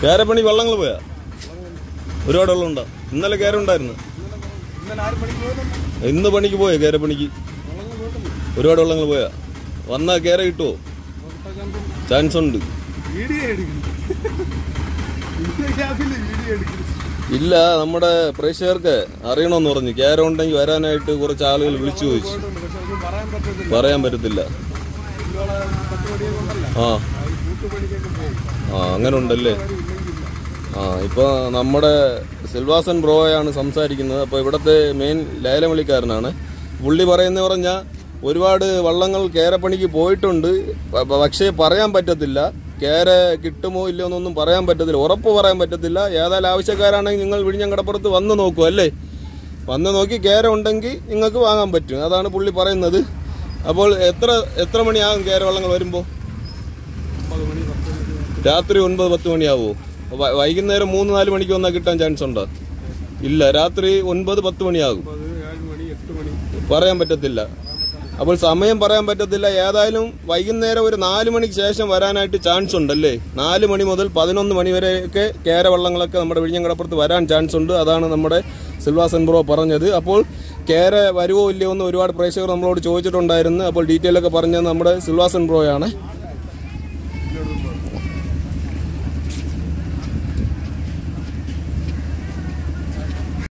കേരപ്പണി വള്ളങ്ങൾ പോയാ ഒരുപാട് വെള്ളം ഉണ്ടോ ഇന്നലെ കേര ഉണ്ടായിരുന്നു ഇന്നലെ ആറ് മണിക്ക് പോയതുണ്ട് ഇന്ന് പണിക്ക് പോയോ കേരപ്പണിക്ക് വള്ളങ്ങൾ പോയിട്ടുണ്ട് ഒരുപാട് വെള്ളങ്ങൾ പോയാ വന്നാ കേര കിട്ടുമോ ചാൻസ് ഉണ്ട് വീഡിയോ എടുക്കുന്നു ഇന്ന ഗ്യാപ്പില് വീഡിയോ എടുക്കുന്നു ഇല്ല നമ്മുടെ പ്രേക്ഷകർക്ക് അറിയണമെന്ന് പറഞ്ഞു കേര ഉണ്ടെങ്കിൽ വരാനായിട്ട് കുറച്ച് ആളുകൾ വിളിച്ചു ചോദിച്ചു പോയിട്ടുണ്ട് പക്ഷെ ഒന്നും പറയാൻ പറ്റത്തില്ല പറയാൻ പറ്റത്തില്ല ഇന്നോളെ പത്ത് മണിയൊക്കെ ഉണ്ടല്ല ആ ആ ഈ കൂട്ടുപണിക്കൊക്കെ പോകും ആ അങ്ങനെ ഉണ്ടല്ലേ ആരും ഇല്ലെങ്കില്ല ആ ഇപ്പോൾ നമ്മുടെ സിൽവാസൻ ബ്രോയാണ് സംസാരിക്കുന്നത് അപ്പോൾ ഇവിടുത്തെ മെയിൻ ലേലവിളിക്കാരനാണ് പുള്ളി പറയുന്ന പറഞ്ഞാൽ ഒരുപാട് വള്ളങ്ങൾ കേരപ്പണിക്ക് പോയിട്ടുണ്ട് പ- പ- പക്ഷേ പറയാൻ പറ്റത്തില്ല കേര കിട്ടുമോ ഇല്ലയോ എന്നൊന്നും പറയാൻ പറ്റത്തില്ല ഉറപ്പ് പറയാൻ പറ്റത്തില്ല ഏതായാലും ആവശ്യക്കാരാണെങ്കിൽ നിങ്ങൾ വിഴിഞ്ഞം കടപ്പുറത്ത് വന്ന് നോക്കൂ അല്ലേ വന്ന് നോക്കി കേര ഉണ്ടെങ്കിൽ നിങ്ങൾക്ക് വാങ്ങാൻ പറ്റും അതാണ് പുള്ളി പറയുന്നത് അപ്പോൾ എത്ര എത്ര മണിയാകും കേര വള്ളങ്ങൾ വരുമ്പോൾ ഒമ്പത് മണി പത്ത് മണി രാത്രി ഒൻപത് പത്ത് മണിയാവോ വ- വൈകുന്നേരം മൂന്ന് നാല് മണിക്ക് വന്നാൽ കിട്ടാൻ ചാൻസ് ഉണ്ടോ ഇല്ല രാത്രി ഒൻപത് പത്ത് മണിയാകും ഒമ്പത് ഏഴ് മണി എട്ട് മണി പറയാൻ പറ്റത്തില്ല അപ്പോൾ സമയം പറയാൻ പറ്റത്തില്ല ഏതായാലും വൈകുന്നേരം ഒരു നാല് മണിക്ക് ശേഷം വരാനായിട്ട് ചാൻസ് ഉണ്ടല്ലേ നാല് മണി മുതൽ പതിനൊന്ന് മണി വരെയൊക്കെ കേരവള്ളങ്ങളൊക്കെ നമ്മുടെ വിഴിഞ്ഞങ്കടപ്പുറത്ത് വരാൻ ചാൻസ് ഉണ്ട് അതാണ് നമ്മുടെ സിൽവാസൻ ബ്രോ പറഞ്ഞത് അപ്പോൾ കേര വരുവോ ഇല്ലയോ എന്ന് ഒരുപാട് പ്രേക്ഷകർ നമ്മളോട് ചോദിച്ചിട്ടുണ്ടായിരുന്നു അപ്പോൾ ഡീറ്റെയിൽ ഒക്കെ പറഞ്ഞത് നമ്മുടെ സിൽവാസൻ ബ്രോയാണ്